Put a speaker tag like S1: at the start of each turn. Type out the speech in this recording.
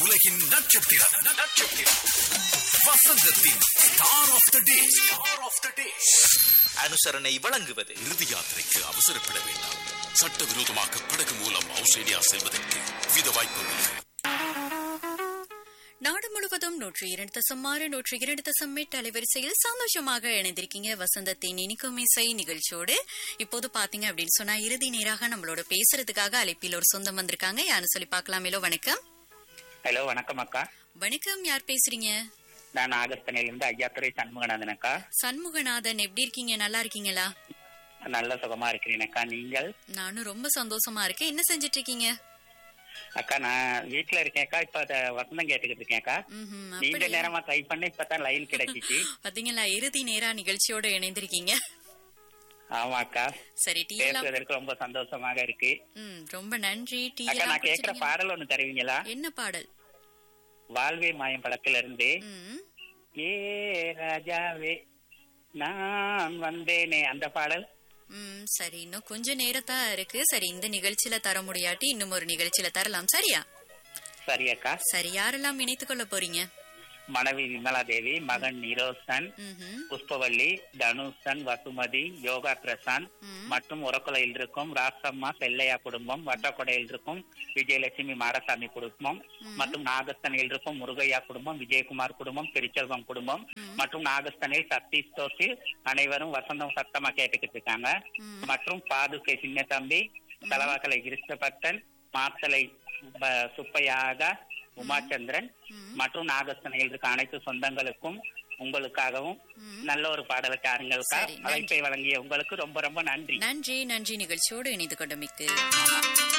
S1: உலகின் நட்சத்திரம் நட்சத்திரம் வசந்தத்தின் star of the day star of the day
S2: அனுசரணை வழங்குவது
S1: இறுதி யாத்திரைக்கு அவசரப்பட வேண்டாம் சட்டவிரோதமாக படகு மூலம் ஆஸ்திரேலியா செல்வதற்கு வித வாய்ப்புள்ளது
S3: நாடு முழுவதும் நூற்றி இரண்டு தசம் ஆறு நூற்றி இரண்டு தசம் எட்டு அலைவரிசையில் சந்தோஷமாக இணைந்திருக்கீங்க வசந்தத்தின் இனிக்கும் இசை நிகழ்ச்சியோடு இப்போது பாத்தீங்க அப்படின்னு சொன்னா இறுதி நேராக நம்மளோட பேசுறதுக்காக அழைப்பில் ஒரு சொந்தம் வந்திருக்காங்க யாருன்னு சொல்லி பார்க்கலாமேலோ வணக்கம்
S4: ஹலோ வணக்கம் அக்கா
S3: வணக்கம் யார் பேசுறீங்க
S4: நான் நாகஸ்தனையில இருந்து ஐயாத்துறை சண்முகநாதன் அக்கா
S3: சண்முகநாதன் எப்படி இருக்கீங்க நல்லா இருக்கீங்களா
S4: நல்ல சுகமா இருக்கிறேன் அக்கா நீங்கள்
S3: நானும் ரொம்ப சந்தோஷமா இருக்கேன் என்ன செஞ்சிட்டு இருக்கீங்க
S4: அக்கா நான் வீட்டுல இருக்கேன் அக்கா இப்ப அத வசந்தம் கேட்டுக்கிட்டு இருக்கேன் அக்கா
S3: ம்ஹும்,
S4: நீண்ட
S3: அப்படியா?
S4: நேரமா ட்ரை பண்ணி இப்பதான் லைன் கிடைச்சிச்சு
S3: பாத்தீங்களா இறுதி நேரா நிகழ்ச்சியோட இணைந்திருக்கீங்க
S4: ஆமா அக்கா
S3: சரி டீ எல்லாம்
S4: பேசுவதற்கு ரொம்ப சந்தோஷமாக இருக்கு
S3: ம், ரொம்ப நன்றி டீ
S4: அக்கா
S3: எல்லாம்
S4: நான் கேக்குற
S3: குடிச்சிட்டீங்களா?
S4: பாடல் ஒண்ணு தருவீங்களா
S3: என்ன பாடல்
S4: வாழ்வே மாயம் படத்துல இருந்து
S3: ம்
S4: ஏ ராஜாவே நான் வந்தேனே அந்த பாடல்
S3: ம் சரி இன்னும் கொஞ்ச நேரத்தா இருக்கு சரி இந்த நிகழ்ச்சியில தர முடியாட்டி இன்னும் ஒரு நிகழ்ச்சியில தரலாம் சரியா
S4: சரி அக்கா
S3: சரி யாரெல்லாம் இணைத்துக் கொள்ள போறீங்க
S4: மனைவி விமலா தேவி மகன் நிரோசன்
S3: ம்ஹும்.
S4: புஷ்பவள்ளி தனுஷன் வசுமதி யோகா பிரசாந்த்
S3: ம்.
S4: மற்றும் உரக்குலையில் இருக்கும் ராசம்மா செல்லையா குடும்பம் வட்டக்கொடையில் இருக்கும் விஜயலட்சுமி மாடசாமி குடும்பம் மற்றும் நாகஸ்தனையில் இருக்கும் முருகையா குடும்பம் விஜயகுமார் குடும்பம் திருச்செல்வம் குடும்பம் மற்றும் நாகஸ்தனையில் சதீஷ் தோஷில் அனைவரும் வசந்தம் சத்தமா கேட்டுக்கிட்டு இருக்காங்க மற்றும் பாதுகை சின்ன தம்பி தலவாக்கலை கிருஷ்ணபக்தன் மாத்தலை ப- சுப்பையாக உமாச்சந்திரன் மற்றும் நாகஸ்தனையில் இருக்க அனைத்து சொந்தங்களுக்கும் உங்களுக்காகவும் நல்ல ஒரு பாடலுக்கு ஆருங்களுக்கா
S3: சரி, நன்றி.
S4: அழைப்பை வழங்கிய உங்களுக்கு ரொம்ப ரொம்ப நன்றி
S3: நன்றி நன்றி நிகழ்ச்சியோடு இணைந்து கொண்டமைக்கு